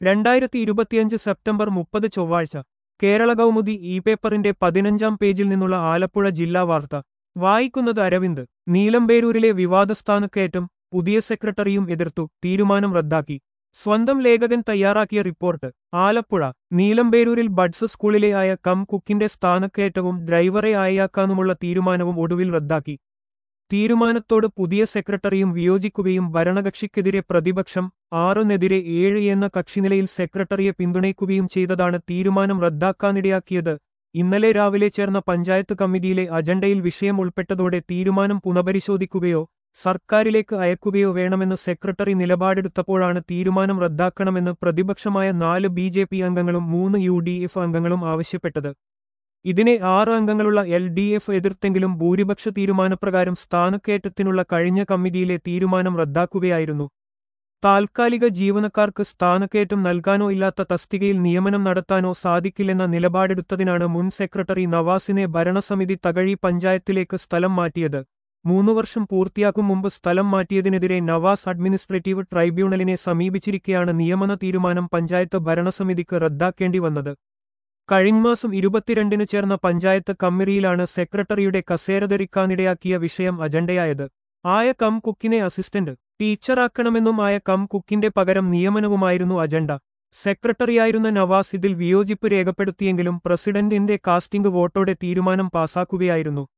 രണ്ടായിരത്തി ഇരുപത്തിയഞ്ച് സെപ്റ്റംബർ മുപ്പത് ചൊവ്വാഴ്ച കേരള കൗമുദി ഇ പേപ്പറിന്റെ പതിനഞ്ചാം പേജിൽ നിന്നുള്ള ആലപ്പുഴ ജില്ലാ വാർത്ത വായിക്കുന്നത് അരവിന്ദ് നീലമ്പേരൂരിലെ വിവാദസ്ഥാനക്കയറ്റം പുതിയ സെക്രട്ടറിയും എതിർത്തു തീരുമാനം റദ്ദാക്കി സ്വന്തം ലേഖകൻ തയ്യാറാക്കിയ റിപ്പോർട്ട് ആലപ്പുഴ നീലമ്പേരൂരിൽ ബഡ്സ് സ്കൂളിലെ ആയ കം കുക്കിന്റെ സ്ഥാനക്കയറ്റവും ഡ്രൈവറെ ആയാക്കാനുമുള്ള തീരുമാനവും ഒടുവിൽ റദ്ദാക്കി തീരുമാനത്തോട് പുതിയ സെക്രട്ടറിയും വിയോജിക്കുകയും ഭരണകക്ഷിക്കെതിരെ പ്രതിപക്ഷം ആറിനെതിരെ ഏഴ് എന്ന കക്ഷിനിലയിൽ സെക്രട്ടറിയെ പിന്തുണയ്ക്കുകയും ചെയ്തതാണ് തീരുമാനം റദ്ദാക്കാനിടയാക്കിയത് ഇന്നലെ രാവിലെ ചേർന്ന പഞ്ചായത്ത് കമ്മിറ്റിയിലെ അജണ്ടയിൽ വിഷയം ഉൾപ്പെട്ടതോടെ തീരുമാനം പുനഃപരിശോധിക്കുകയോ സർക്കാരിലേക്ക് അയക്കുകയോ വേണമെന്ന് സെക്രട്ടറി നിലപാടെടുത്തപ്പോഴാണ് തീരുമാനം റദ്ദാക്കണമെന്ന് പ്രതിപക്ഷമായ നാല് ബി ജെ പി അംഗങ്ങളും മൂന്ന് യു ഡി എഫ് അംഗങ്ങളും ആവശ്യപ്പെട്ടത് ഇതിനെ ആറ് അംഗങ്ങളുള്ള എൽ ഡി എഫ് എതിർത്തെങ്കിലും ഭൂരിപക്ഷ തീരുമാനപ്രകാരം സ്ഥാനക്കയറ്റത്തിനുള്ള കഴിഞ്ഞ കമ്മിറ്റിയിലെ തീരുമാനം റദ്ദാക്കുകയായിരുന്നു താൽക്കാലിക ജീവനക്കാർക്ക് സ്ഥാനക്കയറ്റം നൽകാനോ ഇല്ലാത്ത തസ്തികയിൽ നിയമനം നടത്താനോ സാധിക്കില്ലെന്ന നിലപാടെടുത്തതിനാണ് മുൻ സെക്രട്ടറി നവാസിനെ ഭരണസമിതി തകഴി പഞ്ചായത്തിലേക്ക് സ്ഥലം മാറ്റിയത് മൂന്നു വർഷം പൂർത്തിയാക്കും മുമ്പ് സ്ഥലം മാറ്റിയതിനെതിരെ നവാസ് അഡ്മിനിസ്ട്രേറ്റീവ് ട്രൈബ്യൂണലിനെ സമീപിച്ചിരിക്കെയാണ് നിയമന തീരുമാനം പഞ്ചായത്ത് ഭരണസമിതിക്ക് റദ്ദാക്കേണ്ടി വന്നത് കഴിഞ്ഞ മാസം ഇരുപത്തിരണ്ടിന് ചേർന്ന പഞ്ചായത്ത് കമ്മിറ്റിയിലാണ് സെക്രട്ടറിയുടെ കസേര ധരിക്കാനിടയാക്കിയ വിഷയം അജണ്ടയായത് ആയ കം കുക്കിനെ അസിസ്റ്റന്റ് ടീച്ചറാക്കണമെന്നും ആയ കം കുക്കിന്റെ പകരം നിയമനവുമായിരുന്നു അജണ്ട സെക്രട്ടറിയായിരുന്ന നവാസ് ഇതിൽ വിയോജിപ്പ് രേഖപ്പെടുത്തിയെങ്കിലും പ്രസിഡന്റിന്റെ കാസ്റ്റിംഗ് വോട്ടോടെ തീരുമാനം പാസാക്കുകയായിരുന്നു